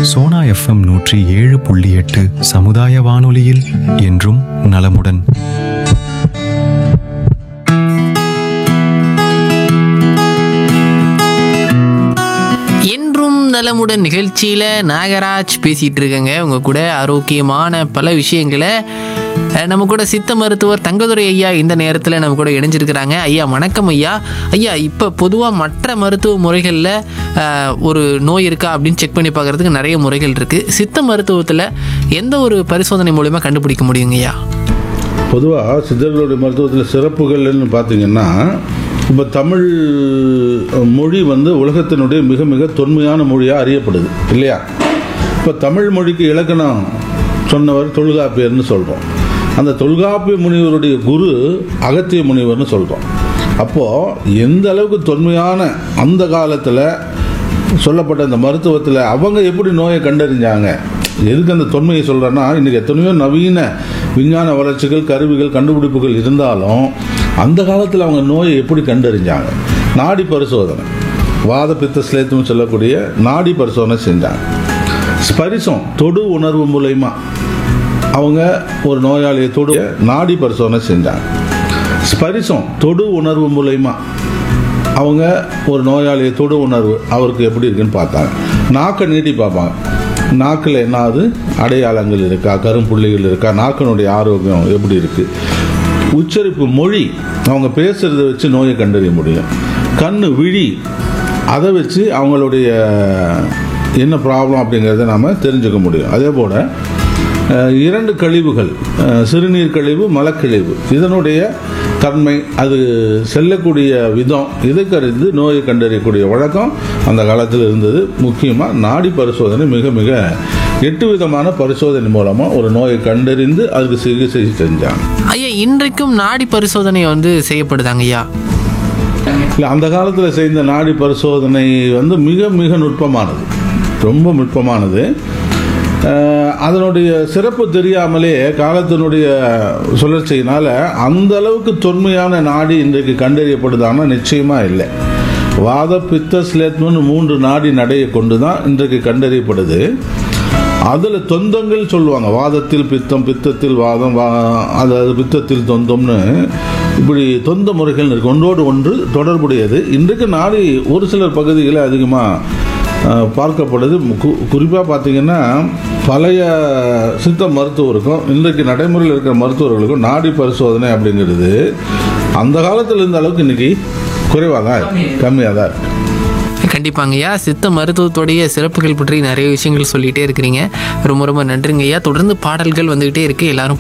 Sona FM நூற்றி ஏழு புள்ளி எட்டு சமுதாய வானொலியில் என்றும் நலமுடன் என்றும் நலமுடன் நிகழ்ச்சியில் நாகராஜ் பேசிகிட்டு இருக்கேங்க உங்கள் கூட ஆரோக்கியமான பல விஷயங்களை அஹ், நம்ம கூட சித்த மருத்துவர் தங்கதுரை ஐயா இந்த நேரத்தில் நம்ம கூட இணைஞ்சிருக்கிறாங்க ஐயா வணக்கம் ஐயா ஐயா இப்போ பொதுவாக மற்ற மருத்துவ முறைகளில் ஒரு நோய் இருக்கா அப்படின்னு செக் பண்ணி பார்க்குறதுக்கு நிறைய முறைகள் இருக்குது சித்த மருத்துவத்தில் எந்த ஒரு பரிசோதனை மூலிமா கண்டுபிடிக்க முடியுங்க ஐயா பொதுவாக சித்தர்களுடைய மருத்துவத்தில் சிறப்புகள்னு பார்த்தீங்கன்னா இப்போ தமிழ் மொழி வந்து உலகத்தினுடைய மிக மிக தொன்மையான மொழியாக அறியப்படுது இல்லையா இப்போ தமிழ் மொழிக்கு இலக்கணம் சொன்னவர் தொல்காப்பியர்னு சொல்கிறோம் அந்த தொல்காப்பிய முனிவருடைய குரு அகத்திய முனிவர்னு சொல்கிறோம் அப்போது எந்த அளவுக்கு தொன்மையான அந்த காலத்தில் சொல்லப்பட்ட அந்த மருத்துவத்தில் அவங்க எப்படி நோயை கண்டறிஞ்சாங்க எதுக்கு அந்த தொன்மையை சொல்கிறேன்னா இன்றைக்கி எத்தனையோ நவீன விஞ்ஞான வளர்ச்சிகள் கருவிகள் கண்டுபிடிப்புகள் இருந்தாலும் அந்த காலத்தில் அவங்க நோயை எப்படி கண்டறிஞ்சாங்க நாடி பரிசோதனை வாத பித்த சிலேத்துன்னு சொல்லக்கூடிய நாடி பரிசோதனை செஞ்சாங்க ஸ்பரிசம் தொடு உணர்வு மூலயமா அவங்க ஒரு நோயாளியை தொடு நாடி பரிசோதனை செஞ்சாங்க ஸ்பரிசம் தொடு உணர்வு மூலயமா அவங்க ஒரு நோயாளியை தொடு உணர்வு அவருக்கு எப்படி இருக்குன்னு பார்த்தாங்க நாக்கை நீட்டி பார்ப்பாங்க நாக்கில் என்னாவது அடையாளங்கள் இருக்கா கரும்புள்ளிகள் இருக்கா நாக்கினுடைய ஆரோக்கியம் எப்படி இருக்கு உச்சரிப்பு மொழி அவங்க பேசுறதை வச்சு நோயை கண்டறிய முடியும் கண்ணு விழி அதை வச்சு அவங்களுடைய என்ன ப்ராப்ளம் அப்படிங்கிறத நாம் தெரிஞ்சுக்க முடியும் அதே போல் அஹ், இரண்டு கழிவுகள் அஹ், சிறுநீர் கழிவு மலக்கழிவு இதனுடைய தன்மை அது செல்லக்கூடிய விதம் இதை கருது நோயை கண்டறியக்கூடிய வழக்கம் அந்த காலத்தில் இருந்தது முக்கியமாக நாடி பரிசோதனை மிக மிக எட்டு விதமான பரிசோதனை மூலமாக ஒரு நோயை கண்டறிந்து அதுக்கு சிகிச்சை செஞ்சாங்க ஐயா இன்றைக்கும் நாடி பரிசோதனை வந்து செய்யப்படுதாங்க ஐயா இல்லை அந்த காலத்தில் செய்த நாடி பரிசோதனை வந்து மிக மிக நுட்பமானது ரொம்ப நுட்பமானது அஹ், அதனுடைய சிறப்பு தெரியாமலே காலத்தினுடைய சுழற்சியினால அந்த அளவுக்கு தொன்மையான நாடி இன்றைக்கு கண்டறியப்படுதான்னா நிச்சயமா இல்லை வாத பித்த ஸ்லேத்மன் மூன்று நாடி நடையை கொண்டு தான் இன்றைக்கு கண்டறியப்படுது அதில் தொந்தங்கள் சொல்லுவாங்க வாதத்தில் பித்தம் பித்தத்தில் வாதம் வா அதாவது பித்தத்தில் தொந்தம்னு இப்படி தொந்த முறைகள் இருக்கு ஒன்றோடு ஒன்று தொடர்புடையது இன்றைக்கு நாடி ஒரு சிலர் பகுதிகளில் அதிகமாக பார்க்கப்படுது குறிப்பாக பார்த்தீங்கன்னா பழைய சித்த மருத்துவருக்கும் இன்றைக்கு நடைமுறையில் இருக்கிற மருத்துவர்களுக்கும் நாடி பரிசோதனை அப்படிங்கிறது அந்த காலத்தில் இருந்த அளவுக்கு இன்னைக்கு குறைவாக தான் இருக்கு கம்மியாக தான் இருக்கு கண்டிப்பாங்க ஐயா சித்த மருத்துவத்துடைய சிறப்புகள் பற்றி நிறைய விஷயங்கள் சொல்லிகிட்டே இருக்கிறீங்க ரொம்ப ரொம்ப நன்றிங்க ஐயா தொடர்ந்து பாடல்கள் வந்துகிட்டே இருக்கு எல்லாரும்